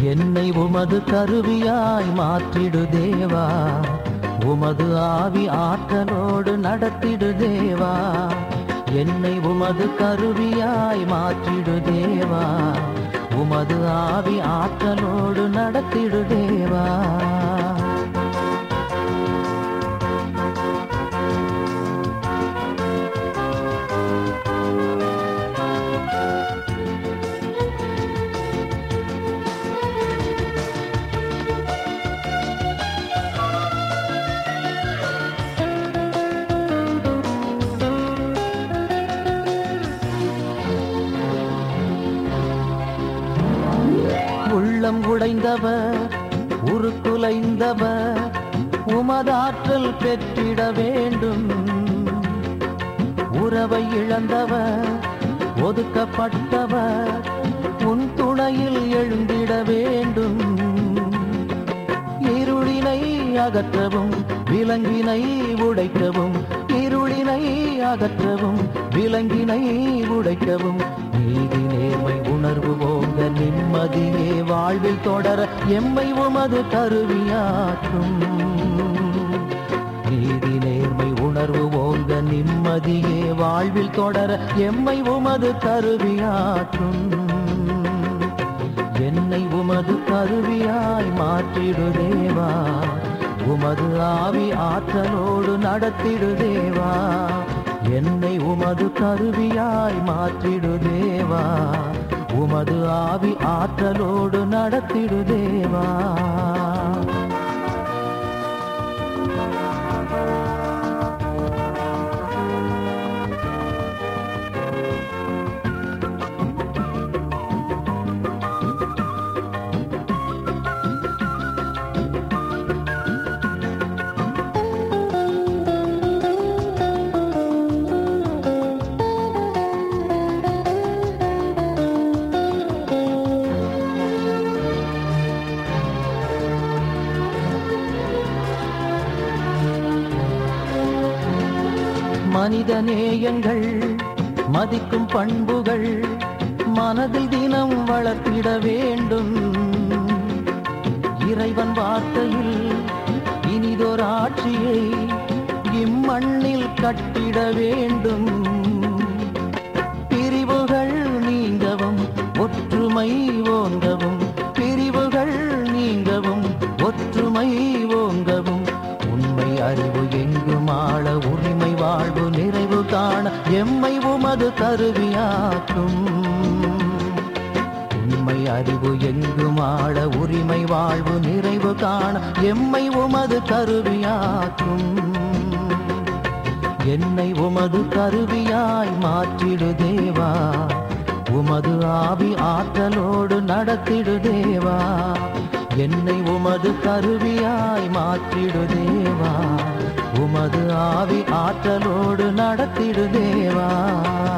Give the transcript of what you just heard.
என்னை உமது கருவியாய் மாற்றிடு தேவா உமது ஆவி ஆற்றலோடு நடத்திடு தேவா என்னை உமது கருவியாய் மாற்றிடு தேவா உமது ஆவி ஆற்றலோடு நடத்திடு தேவா உள்ளம் உடைந்தவர் உருக்குலைந்தவர் உமதாற்றல் பெற்றிட வேண்டும் உறவை இழந்தவர் ஒதுக்கப்பட்டவர் உன் துணையில் எழுந்திட வேண்டும் இருளினை அகற்றவும் விலங்கினை உடைக்கவும் இருளினை அகற்றவும் விலங்கினை உடைக்கவும் நீதி நேர்மை உணர்வு ஓங்க நிம்மதியே வாழ்வில் தொடர எம்மை உமது கருவியாற்றும் நீதி நேர்மை உணர்வு ஓங்க நிம்மதியே வாழ்வில் தொடர எம்மை உமது கருவியாற்றும் என்னை உமது கருவியாய் மாற்றிடு தேவா உமது ஆவி ஆற்றலோடு நடத்திடு தேவா என்னை உமது கருவியாய் மாற்றிடு தேவா உமது ஆவி ஆற்றலோடு நடத்திடு தேவா மனித நேயங்கள் மதிக்கும் பண்புகள் மனதில் தினம் வளர்த்திட வேண்டும் இறைவன் வார்த்தையில் இனிதொரு ஆட்சியை இம்மண்ணில் கட்டிட வேண்டும் பிரிவுகள் நீங்கவும் ஒற்றுமை ஓங்கவும் பிரிவுகள் நீங்கவும் ஒற்றுமை ஓங்கவும் உண்மை அறிவு எங்கும் ஆள உரிமை வாழ்வு நிறைவு காண எம்மை உமது கருவியாக்கும் உண்மை அறிவு எங்கும் ஆள உரிமை வாழ்வு நிறைவு காண எம்மை உமது கருவியாக்கும் என்னை உமது கருவியாய் மாற்றிடு தேவா உமது ஆவி ஆற்றலோடு நடத்திடு தேவா என்னை உமது கருவியாய் மாற்றிடு தேவா உமது ஆவி ஆற்றலோடு நடத்திடு தேவா